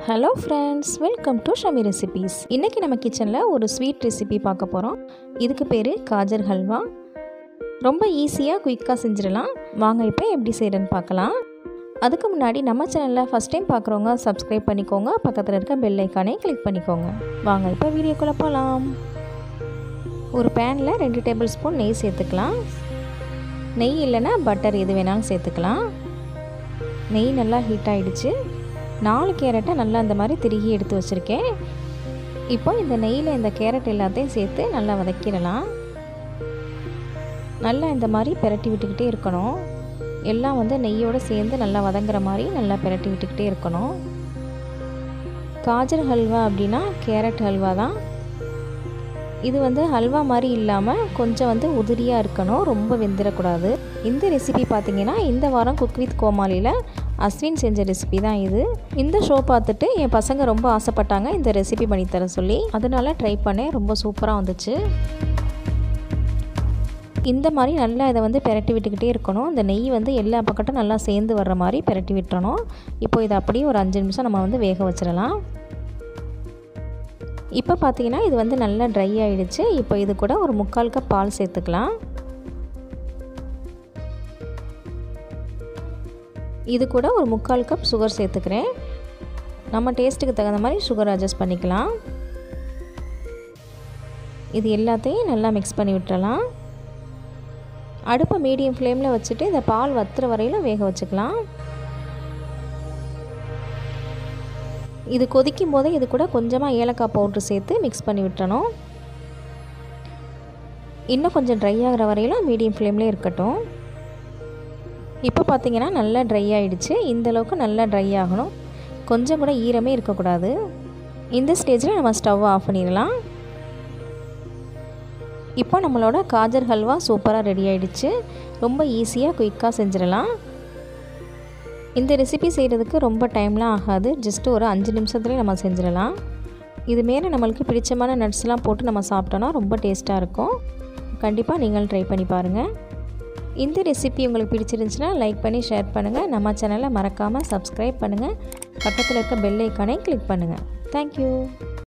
hello friends welcome to Shami recipes இன்றைக்கி நம்ம கிச்சனில் ஒரு ஸ்வீட் ரெசிபி பார்க்க போகிறோம் இதுக்கு பேர் காஜர் ஹல்வா ரொம்ப ஈஸியாக குயிக்காக செஞ்சிடலாம் வாங்க இப்போ எப்படி செய்கிறேன்னு பார்க்கலாம் அதுக்கு முன்னாடி நம்ம சேனலில் ஃபஸ்ட் டைம் பார்க்குறவங்க சப்ஸ்கிரைப் பண்ணிக்கோங்க பக்கத்தில் இருக்க பெல் ஐக்கானே கிளிக் பண்ணிக்கோங்க வாங்க இப்போ வீடியோக்குள்ளே போகலாம் ஒரு பேனில் ரெண்டு டேபிள் ஸ்பூன் நெய் சேர்த்துக்கலாம் நெய் இல்லைன்னா பட்டர் எது வேணாலும் சேர்த்துக்கலாம் நெய் நல்லா ஹீட் ஆகிடுச்சு நாலு கேரட்டை நல்லா இந்த மாதிரி திருகி எடுத்து வச்சுருக்கேன் இப்போ இந்த நெய்யில் இந்த கேரட் எல்லாத்தையும் சேர்த்து நல்லா வதக்கிடலாம் நல்லா இந்த மாதிரி பெரட்டி விட்டுக்கிட்டே இருக்கணும் எல்லாம் வந்து நெய்யோடு சேர்ந்து நல்லா வதங்குற மாதிரி நல்லா பெரட்டி விட்டுக்கிட்டே இருக்கணும் காஜர் ஹல்வா அப்படின்னா கேரட் ஹல்வா தான் இது வந்து ஹல்வா மாதிரி இல்லாமல் கொஞ்சம் வந்து உதிரியாக இருக்கணும் ரொம்ப வெந்துடக்கூடாது இந்த ரெசிபி பார்த்தீங்கன்னா இந்த வாரம் குக் வித் கோமாளியில் அஸ்வின் செஞ்ச ரெசிபி தான் இது இந்த ஷோ பார்த்துட்டு என் பசங்க ரொம்ப ஆசைப்பட்டாங்க இந்த ரெசிபி பண்ணித்தர சொல்லி அதனால் ட்ரை பண்ணேன் ரொம்ப சூப்பராக வந்துச்சு இந்த மாதிரி நல்லா இதை வந்து பெரட்டி விட்டுக்கிட்டே இருக்கணும் இந்த நெய் வந்து எல்லா பக்கட்டும் நல்லா சேர்ந்து வர்ற மாதிரி பெரட்டி விட்டுறணும் இப்போ இதை அப்படியே ஒரு அஞ்சு நிமிஷம் நம்ம வந்து வேக வச்சிடலாம் இப்போ பார்த்தீங்கன்னா இது வந்து நல்லா ட்ரை ஆகிடுச்சு இப்போ இது கூட ஒரு முக்கால் கப் பால் சேர்த்துக்கலாம் இது கூட ஒரு முக்கால் கப் சுகர் சேர்த்துக்கிறேன் நம்ம டேஸ்ட்டுக்கு தகுந்த மாதிரி சுகர் அட்ஜஸ்ட் பண்ணிக்கலாம் இது எல்லாத்தையும் நல்லா மிக்ஸ் பண்ணி விட்டுறலாம் அடுப்பை மீடியம் ஃப்ளேமில் வச்சுட்டு இந்த பால் வத்துற வரையிலும் வேக வச்சுக்கலாம் இது கொதிக்கும் போதே இது கூட கொஞ்சமாக ஏலக்காய் பவுட்ரு சேர்த்து மிக்ஸ் பண்ணி விட்டணும் இன்னும் கொஞ்சம் ட்ரை ஆகிற வரையிலும் மீடியம் ஃப்ளேம்லேயே இருக்கட்டும் இப்போ பார்த்தீங்கன்னா நல்லா ட்ரை ஆகிடுச்சு இந்தளவுக்கு நல்லா ட்ரை ஆகணும் கொஞ்சம் கூட ஈரமே இருக்கக்கூடாது இந்த ஸ்டேஜில் நம்ம ஸ்டவ் ஆஃப் பண்ணிடலாம் இப்போ நம்மளோட காஜர் ஹல்வா சூப்பராக ரெடி ஆகிடுச்சு ரொம்ப ஈஸியாக குயிக்காக செஞ்சிடலாம் இந்த ரெசிபி செய்கிறதுக்கு ரொம்ப டைம்லாம் ஆகாது ஜஸ்ட் ஒரு அஞ்சு நிமிஷத்துலேயே நம்ம செஞ்சிடலாம் இது மேலே நம்மளுக்கு பிடிச்சமான நட்ஸ்லாம் போட்டு நம்ம சாப்பிட்டோன்னா ரொம்ப டேஸ்ட்டாக இருக்கும் கண்டிப்பாக நீங்கள் ட்ரை பண்ணி பாருங்கள் இந்த ரெசிபி உங்களுக்கு பிடிச்சிருந்துச்சுன்னா லைக் பண்ணி ஷேர் பண்ணுங்கள் நம்ம சேனலை மறக்காமல் சப்ஸ்கிரைப் பண்ணுங்கள் பக்கத்தில் இருக்க பெல் ஐக்கானை கிளிக் பண்ணுங்கள் தேங்க்யூ